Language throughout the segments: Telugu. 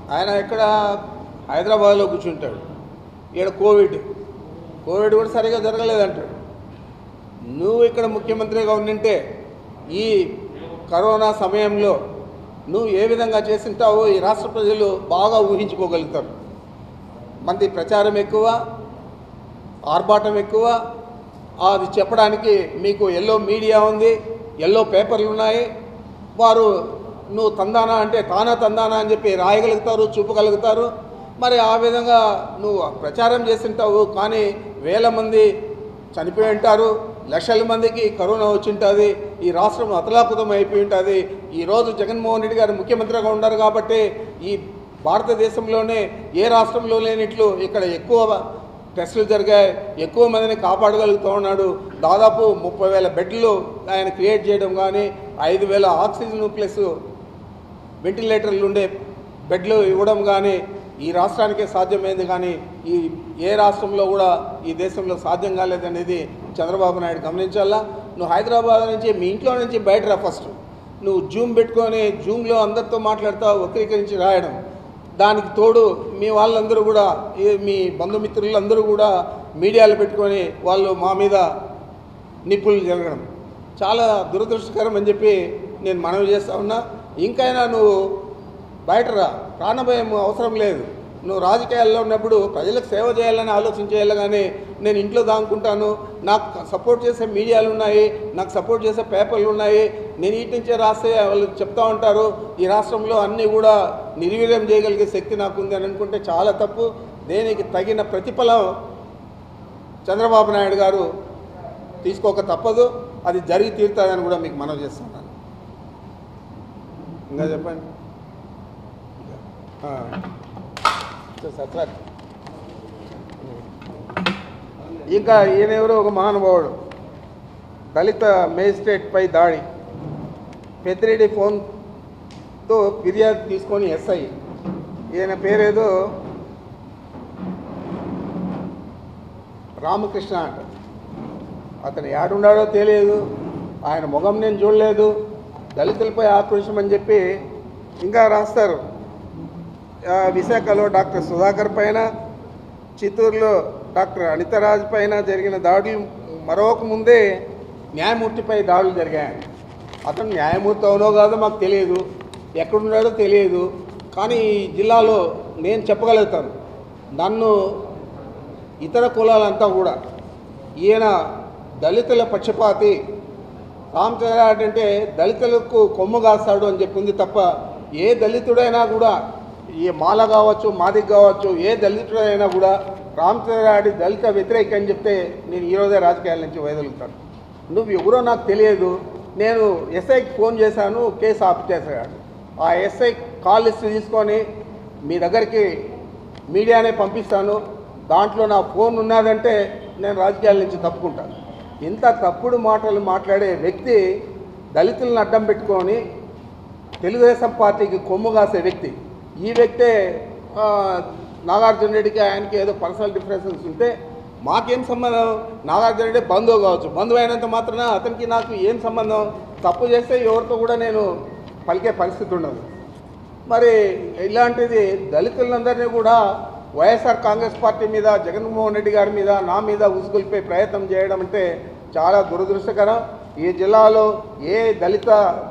ఆయన ఇక్కడ హైదరాబాద్లో కూర్చుంటాడు ఇక్కడ కోవిడ్ కోవిడ్ కూడా సరిగా జరగలేదంటాడు నువ్వు ఇక్కడ ముఖ్యమంత్రిగా ఉండింటే ఈ కరోనా సమయంలో నువ్వు ఏ విధంగా చేసింటావో ఈ రాష్ట్ర ప్రజలు బాగా ఊహించుకోగలుగుతారు మంది ప్రచారం ఎక్కువ ఆర్భాటం ఎక్కువ అది చెప్పడానికి మీకు ఎల్లో మీడియా ఉంది ఎల్లో పేపర్లు ఉన్నాయి వారు నువ్వు తందానా అంటే తానా తందానా అని చెప్పి రాయగలుగుతారు చూపగలుగుతారు మరి ఆ విధంగా నువ్వు ప్రచారం చేసింటావు కానీ వేల మంది చనిపోయి ఉంటారు లక్షల మందికి కరోనా వచ్చి ఉంటుంది ఈ రాష్ట్రం అతలాకుతం అయిపోయి ఉంటుంది ఈరోజు జగన్మోహన్ రెడ్డి గారు ముఖ్యమంత్రిగా ఉన్నారు కాబట్టి ఈ భారతదేశంలోనే ఏ రాష్ట్రంలో లేనిట్లు ఇక్కడ ఎక్కువ టెస్టులు జరిగాయి ఎక్కువ మందిని కాపాడగలుగుతూ ఉన్నాడు దాదాపు ముప్పై వేల బెడ్లు ఆయన క్రియేట్ చేయడం కానీ ఐదు వేల ఆక్సిజన్ ప్లస్ వెంటిలేటర్లు ఉండే బెడ్లు ఇవ్వడం కానీ ఈ రాష్ట్రానికే సాధ్యమైంది కానీ ఈ ఏ రాష్ట్రంలో కూడా ఈ దేశంలో సాధ్యం కాలేదనేది చంద్రబాబు నాయుడు గమనించాలా నువ్వు హైదరాబాద్ నుంచి మీ ఇంట్లో నుంచి బయట రా ఫస్ట్ నువ్వు జూమ్ పెట్టుకొని జూమ్లో అందరితో మాట్లాడుతావు వక్రీకరించి రాయడం దానికి తోడు మీ వాళ్ళందరూ కూడా ఈ మీ బంధుమిత్రులందరూ కూడా మీడియాలో పెట్టుకొని వాళ్ళు మా మీద నిప్పులు జరగడం చాలా దురదృష్టకరం అని చెప్పి నేను మనవి చేస్తా ఉన్నా ఇంకైనా నువ్వు బయట రా ప్రాణభయం అవసరం లేదు నువ్వు రాజకీయాల్లో ఉన్నప్పుడు ప్రజలకు సేవ చేయాలని ఆలోచన చేయాలి కానీ నేను ఇంట్లో దాంకుంటాను నాకు సపోర్ట్ చేసే మీడియాలు ఉన్నాయి నాకు సపోర్ట్ చేసే పేపర్లు ఉన్నాయి నేను ఇటు నుంచే రాస్తే వాళ్ళు చెప్తా ఉంటారు ఈ రాష్ట్రంలో అన్నీ కూడా నిర్వీర్యం చేయగలిగే శక్తి నాకు ఉంది అని అనుకుంటే చాలా తప్పు దేనికి తగిన ప్రతిఫలం చంద్రబాబు నాయుడు గారు తీసుకోక తప్పదు అది జరిగి తీరుతుందని కూడా మీకు మనవి చేస్తున్నాను ఇంకా చెప్పండి ఆ. సత్రాక్. ఇంకా ఈయన ఎవరో ఒక మహానుభావుడు దళిత మేజిస్ట్రేట్పై దాడి పెద్దిరెడ్డి ఫోన్తో ఫిర్యాదు తీసుకొని ఎస్ఐ ఈయన పేరేదో రామకృష్ణ అంట అతను ఏడున్నాడో తెలియదు ఆయన ముఖం నేను చూడలేదు దళితులపై ఆక్రోశం అని చెప్పి ఇంకా రాస్తారు ఆ, విశాఖలో డాక్టర్ సుధాకర్ పైన చిత్తూరులో డాక్టర్ అనితరాజ్ పైన జరిగిన దాడులు మరొక ముందే న్యాయమూర్తిపై దాడులు జరిగాయి అతను న్యాయమూర్తి అవునో కాదో మాకు తెలియదు ఎక్కడున్నాడో తెలియదు కానీ ఈ జిల్లాలో నేను చెప్పగలుగుతాను నన్ను ఇతర కులాలంతా కూడా ఈయన దళితుల పక్షపాతి రామచంద్రారెడ్డి అంటే దళితులకు కొమ్ము కాస్తాడు అని చెప్పింది తప్ప ఏ దళితుడైనా కూడా ఏ మాల కావచ్చు మాదిక్ కావచ్చు ఏ దళితుడైనా కూడా రామచంద్రారెడ్డి దళిత వ్యతిరేక అని చెప్తే నేను ఈరోజే రాజకీయాల నుంచి వైదొలుగుతాను నువ్వు ఎవరో నాకు తెలియదు నేను ఎస్ఐకి ఫోన్ చేశాను కేసు ఆఫ్ చేశాడు ఆ ఎస్ఐ కాల్ లిస్ట్ తీసుకొని మీ దగ్గరికి మీడియానే పంపిస్తాను దాంట్లో నా ఫోన్ ఉన్నదంటే నేను రాజకీయాల నుంచి తప్పుకుంటాను ఇంత తప్పుడు మాటలు మాట్లాడే వ్యక్తి దళితులను అడ్డం పెట్టుకొని తెలుగుదేశం పార్టీకి కొమ్ము కాసే వ్యక్తి ఈ వ్యక్తే ఆ, నాగార్జున రెడ్డికి ఆయనకి ఏదో పర్సనల్ డిఫరెన్సెస్ ఉంటే మాకేం సంబంధం నాగార్జున రెడ్డి బంధువు కావచ్చు బంధువు అయినంత మాత్రాన అతనికి నాకు ఏం సంబంధం తప్పు చేస్తే ఎవరితో కూడా నేను పలికే పరిస్థితి ఉండదు మరి ఇలాంటిది దళితులందరినీ కూడా వైఎస్ఆర్ కాంగ్రెస్ పార్టీ మీద జగన్మోహన్ రెడ్డి గారి మీద నా మీద ఉసుగొల్పే ప్రయత్నం చేయడం అంటే చాలా దురదృష్టకరం ఈ జిల్లాలో ఏ దళిత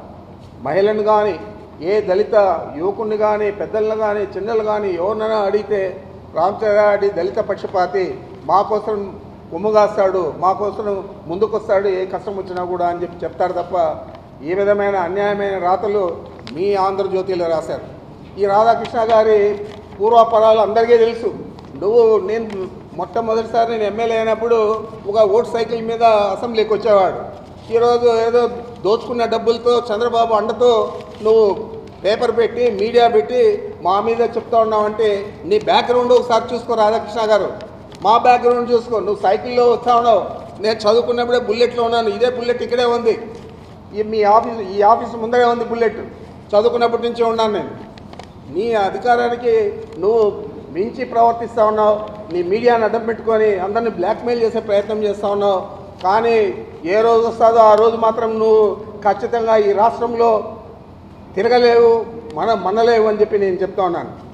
మహిళను కానీ ఏ దళిత యువకుడిని కానీ పెద్దలను కానీ చిన్నలు కానీ ఎవరినైనా అడిగితే రామచంద్రారెడ్డి దళిత పక్షపాతి మా కోసం ఉమ్ముగాస్తాడు మా కోసం ముందుకొస్తాడు ఏ కష్టం వచ్చినా కూడా అని చెప్పి చెప్తారు తప్ప ఈ విధమైన అన్యాయమైన రాతలు మీ ఆంధ్రజ్యోతిలో రాశారు ఈ రాధాకృష్ణ గారి పూర్వాపరాలు అందరికీ తెలుసు నువ్వు నేను మొట్టమొదటిసారి నేను ఎమ్మెల్యే అయినప్పుడు ఒక ఓటు సైకిల్ మీద అసెంబ్లీకి వచ్చేవాడు ఈరోజు ఏదో దోచుకున్న డబ్బులతో చంద్రబాబు అండతో నువ్వు పేపర్ పెట్టి మీడియా పెట్టి మా మీద చెప్తా ఉన్నావంటే నీ బ్యాక్గ్రౌండ్ ఒకసారి చూసుకో రాధాకృష్ణ గారు మా బ్యాక్గ్రౌండ్ చూసుకో నువ్వు సైకిల్లో వస్తా ఉన్నావు నేను చదువుకున్నప్పుడే బుల్లెట్లో ఉన్నాను ఇదే బుల్లెట్ ఇక్కడే ఉంది ఈ మీ ఆఫీస్ ఈ ఆఫీస్ ముందరే ఉంది బుల్లెట్ చదువుకున్నప్పటి నుంచి ఉన్నాను నేను నీ అధికారానికి నువ్వు మించి ప్రవర్తిస్తూ ఉన్నావు నీ మీడియాని అడ్డం పెట్టుకొని అందరిని బ్లాక్మెయిల్ చేసే ప్రయత్నం చేస్తూ ఉన్నావు కానీ ఏ రోజు వస్తుందో ఆ రోజు మాత్రం నువ్వు ఖచ్చితంగా ఈ రాష్ట్రంలో తిరగలేవు మన మనలేవు అని చెప్పి నేను చెప్తా ఉన్నాను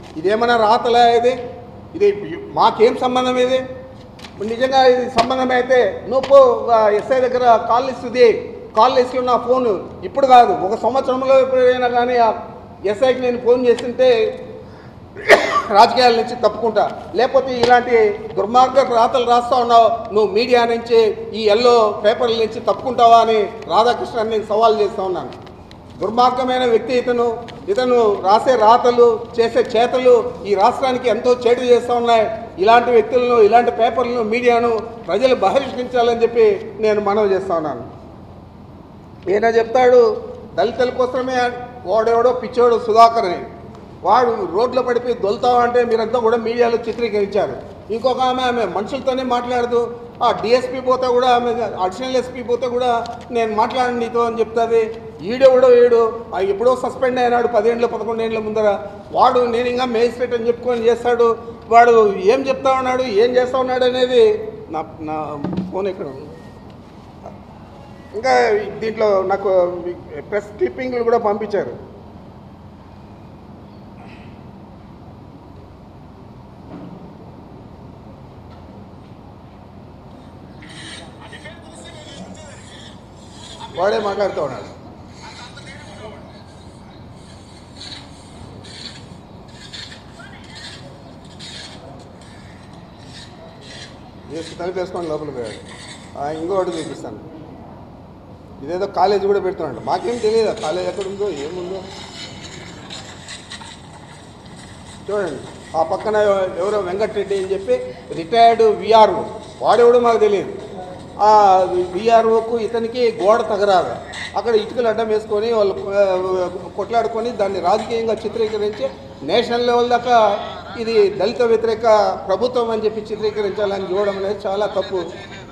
ఇదేమన్నా రాతలా ఇది ఇది మాకేం సంబంధం ఇది నిజంగా ఇది సంబంధం అయితే నువ్వు పో ఎస్ఐ దగ్గర కాల్ ఇస్తుంది కాల్ లిస్ట్లో నా ఫోన్ ఇప్పుడు కాదు ఒక సంవత్సరంలో ఎప్పుడైనా కానీ ఆ ఎస్ఐకి నేను ఫోన్ చేస్తుంటే రాజకీయాల నుంచి తప్పుకుంటా లేకపోతే ఇలాంటి దుర్మార్గ రాతలు రాస్తా ఉన్నావు నువ్వు మీడియా నుంచి ఈ ఎల్లో పేపర్ల నుంచి తప్పుకుంటావా అని రాధాకృష్ణ నేను సవాల్ చేస్తూ ఉన్నాను దుర్మార్గమైన వ్యక్తి ఇతను ఇతను రాసే రాతలు చేసే చేతలు ఈ రాష్ట్రానికి ఎంతో చేటు చేస్తూ ఉన్నాయి ఇలాంటి వ్యక్తులను ఇలాంటి పేపర్లను మీడియాను ప్రజలు బహిష్కరించాలని చెప్పి నేను మనవి చేస్తూ ఉన్నాను ఈయన చెప్తాడు దళితుల కోసమే వాడెవడో పిచ్చోడు సుధాకర్ అని వాడు రోడ్లో పడిపోయి దొలుతావా అంటే మీరంతా కూడా మీడియాలో చిత్రీకరించారు ఇంకొక ఆమె ఆమె మనుషులతోనే మాట్లాడదు ఆ డిఎస్పీ పోతే కూడా ఆమె అడిషనల్ ఎస్పీ పోతే కూడా నేను మాట్లాడండి నీతో అని చెప్తుంది ఈడెవడో ఏడు ఆ ఎప్పుడో సస్పెండ్ అయినాడు పదిహేళ్ళు పదకొండేళ్ళ ముందర వాడు నేను ఇంకా మేజిస్ట్రేట్ అని చెప్పుకొని చేస్తాడు వాడు ఏం చెప్తా ఉన్నాడు ఏం చేస్తా ఉన్నాడు అనేది నా నా ఫోన్ ఎక్కడ ఉంది ఇంకా దీంట్లో నాకు ప్రెస్ క్లిప్పింగ్లు కూడా పంపించారు వాడే మాట్లాడుతూ ఉన్నాడు వేసి తలుపేసుకొని లోపలికి పోయాడు ఆ, ఇంకోటి చూపిస్తాను ఇదేదో కాలేజ్ కూడా పెడుతున్నాడు మాకేం తెలియదు ఆ కాలేజ్ ఎక్కడ ఉందో ఏముందో చూడండి ఆ పక్కన ఎవరో వెంకటరెడ్డి అని చెప్పి రిటైర్డ్ విఆర్ఓ వాడెవడో మాకు తెలియదు ఆ విఆర్ఓకు ఇతనికి గోడ తగరాదు అక్కడ ఇటుకలు అడ్డం వేసుకొని వాళ్ళు ఆ, కొట్లాడుకొని దాన్ని రాజకీయంగా చిత్రీకరించి నేషనల్ లెవెల్ దాకా ఇది దళిత వ్యతిరేక ప్రభుత్వం అని చెప్పి చిత్రీకరించాలని చూడడం అనేది చాలా తప్పు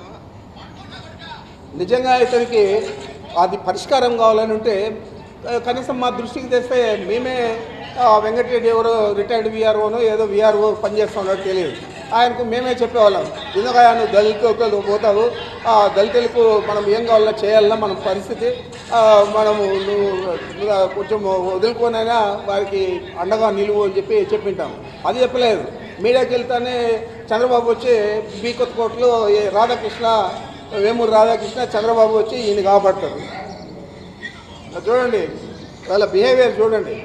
నిజంగా ఇతనికి అది పరిష్కారం కావాలని ఉంటే ఆ, కనీసం మా దృష్టికి తెస్తే మేమే ఆ, వెంకటరెడ్డి ఎవరో రిటైర్డ్ విఆర్ఓనో ఏదో విఆర్ఓ పనిచేస్తున్నాడో తెలియదు ఆయనకు మేమే చెప్పేవాళ్ళం ఎందుకంటే నువ్వు దళితులకు పోతావు ఆ దళితులకు మనం ఏం కావాలో చేయాలన్నా మన పరిస్థితి ఆ, మనము నువ్వు నువ్వు కొంచెం వదులుకోనైనా వారికి అండగా నిలువు అని చెప్పి చెప్పింటాం అది చెప్పలేదు మీడియాకి వెళ్తానే చంద్రబాబు వచ్చి బీ కొత్త కోర్టులో ఏ రాధాకృష్ణ వేమూరు రాధాకృష్ణ చంద్రబాబు వచ్చి ఈయన కాపాడతారు అది చూడండి వాళ్ళ బిహేవియర్ చూడండి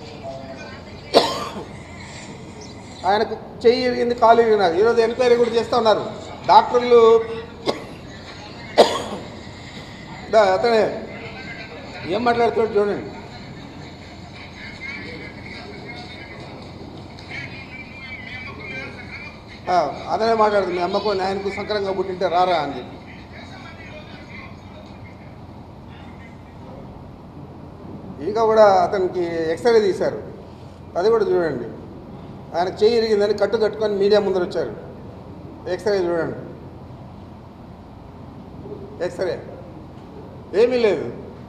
ఆయనకు చెయ్యి ఇరిగింది కాలు ఇరిగినారు ఈరోజు ఎంక్వైరీ కూడా చేస్తూ ఉన్నారు డాక్టర్లు దా- అతనే ఏం మాట్లాడుతున్నాడు చూడండి ఆ, అతనే మాట్లాడుతుంది మీ అమ్మకు నాయనకు సంకరంగా పుట్టింటే రారా అని చెప్పి ఇంకా కూడా అతనికి ఎక్స్రే తీశారు అది కూడా చూడండి ఆయనకు చెయ్యి ఇరిగిందని కట్టు కట్టుకొని మీడియా ముందర వచ్చారు ఎక్స్రే చూడండి ఎక్స్రే ఏమీ లేదు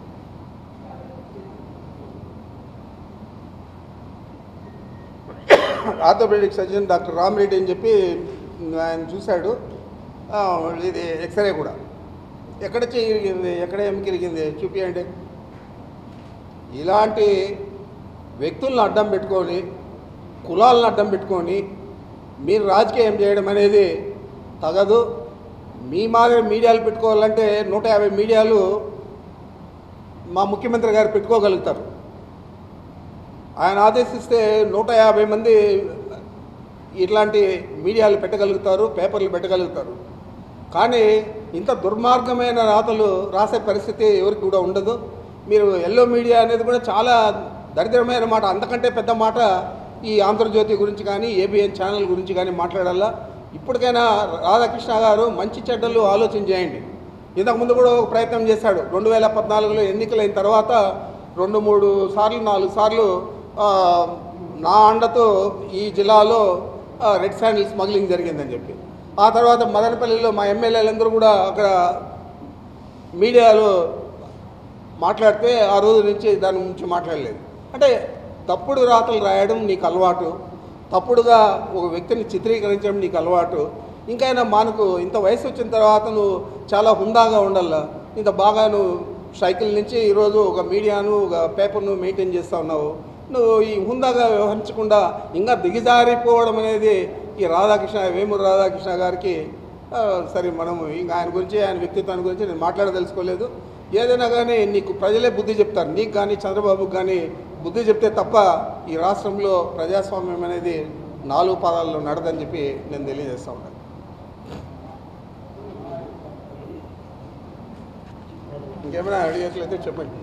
ఆర్థోపెడిక్ సర్జన్ డాక్టర్ రామిరెడ్డి అని చెప్పి ఆయన చూశాడు ఆ, ఇది ఎక్స్రే కూడా ఎక్కడ చెయ్యి ఇరిగింది ఎక్కడ ఎముక ఇరిగింది చూపియండి ఇలాంటి వ్యక్తులను అడ్డం పెట్టుకొని కులాలను అడ్డం పెట్టుకొని మీరు రాజకీయం చేయడం అనేది తగదు మీ మాదిరి మీడియాలు పెట్టుకోవాలంటే నూట యాభై మీడియాలు మా ముఖ్యమంత్రి గారు పెట్టుకోగలుగుతారు ఆయన ఆదేశిస్తే నూట యాభై మంది ఇట్లాంటి మీడియాలు పెట్టగలుగుతారు పేపర్లు పెట్టగలుగుతారు కానీ ఇంత దుర్మార్గమైన రాతలు రాసే పరిస్థితి ఎవరికి కూడా ఉండదు మీరు ఎల్లో మీడియా అనేది కూడా చాలా దరిద్రమైన మాట అంతకంటే పెద్ద మాట ఈ ఆంధ్రజ్యోతి గురించి కానీ ఏబిఎన్ ఛానల్ గురించి కానీ మాట్లాడాలా ఇప్పటికైనా రాధాకృష్ణ గారు మంచి చెడ్డలు ఆలోచన చేయండి ఇంతకుముందు కూడా ఒక ప్రయత్నం చేశాడు రెండు వేల పద్నాలుగులో ఎన్నికలైన తర్వాత రెండు మూడు సార్లు నాలుగు సార్లు ఆ, నా అండతో ఈ జిల్లాలో ఆ, రెడ్ శాండిల్ స్మగ్లింగ్ జరిగిందని చెప్పి ఆ తర్వాత మదనపల్లిలో మా ఎమ్మెల్యేలందరూ కూడా అక్కడ మీడియాలో మాట్లాడితే ఆ రోజు నుంచి దాని గురించి మాట్లాడలేదు అంటే తప్పుడు రాతలు రాయడం నీకు అలవాటు తప్పుడుగా ఒక వ్యక్తిని చిత్రీకరించడం నీకు అలవాటు ఇంకైనా మనకు ఇంత వయసు వచ్చిన తర్వాత నువ్వు చాలా హుందాగా ఉండాల ఇంత బాగా నువ్వు సైకిల్ నుంచి ఈరోజు ఒక మీడియాను ఒక పేపర్ను మెయింటైన్ చేస్తూ ఉన్నావు నువ్వు ఈ హుందాగా వ్యవహరించకుండా ఇంకా దిగజారిపోవడం అనేది ఈ రాధాకృష్ణ వేమూరు రాధాకృష్ణ గారికి ఆ, సరే మనం ఇంకా ఆయన గురించి ఆయన వ్యక్తిత్వాన్ని గురించి నేను మాట్లాడదలుచుకోలేదు ఏదైనా కానీ నీకు ప్రజలే బుద్ధి చెప్తారు నీకు కానీ చంద్రబాబుకి కానీ బుద్ధి చెప్తే తప్ప ఈ రాష్ట్రంలో ప్రజాస్వామ్యం అనేది నాలుగు పాదాల్లో నడదని చెప్పి నేను తెలియజేస్తా ఉన్నాను ఇంకేమైనా అడిగేట్లయితే చెప్పండి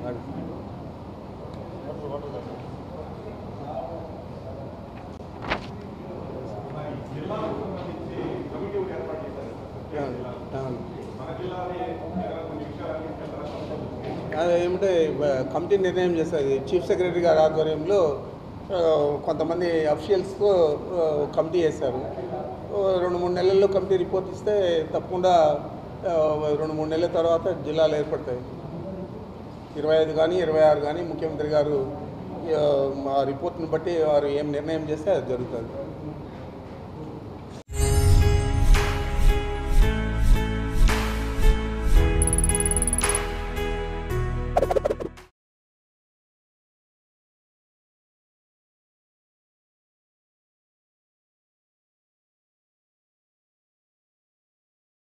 అవును. అది ఏమిటంటే బ- కమిటీ నిర్ణయం చేస్తుంది చీఫ్ సెక్రటరీ గారి ఆధ్వర్యంలో ఆ, కొంతమంది అఫీషియల్స్తో ఆ, కమిటీ చేశారు ఓ రెండు మూడు నెలల్లో కమిటీ రిపోర్ట్ ఇస్తే తప్పకుండా ఆ, రెండు మూడు నెలల తర్వాత జిల్లాలు ఏర్పడతాయి ఇరవై ఐదు కానీ ఇరవై ఆరు కానీ ముఖ్యమంత్రి గారు ఆ, మా రిపోర్ట్ని బట్టి వారు ఏం నిర్ణయం చేస్తే అది జరుగుతుంది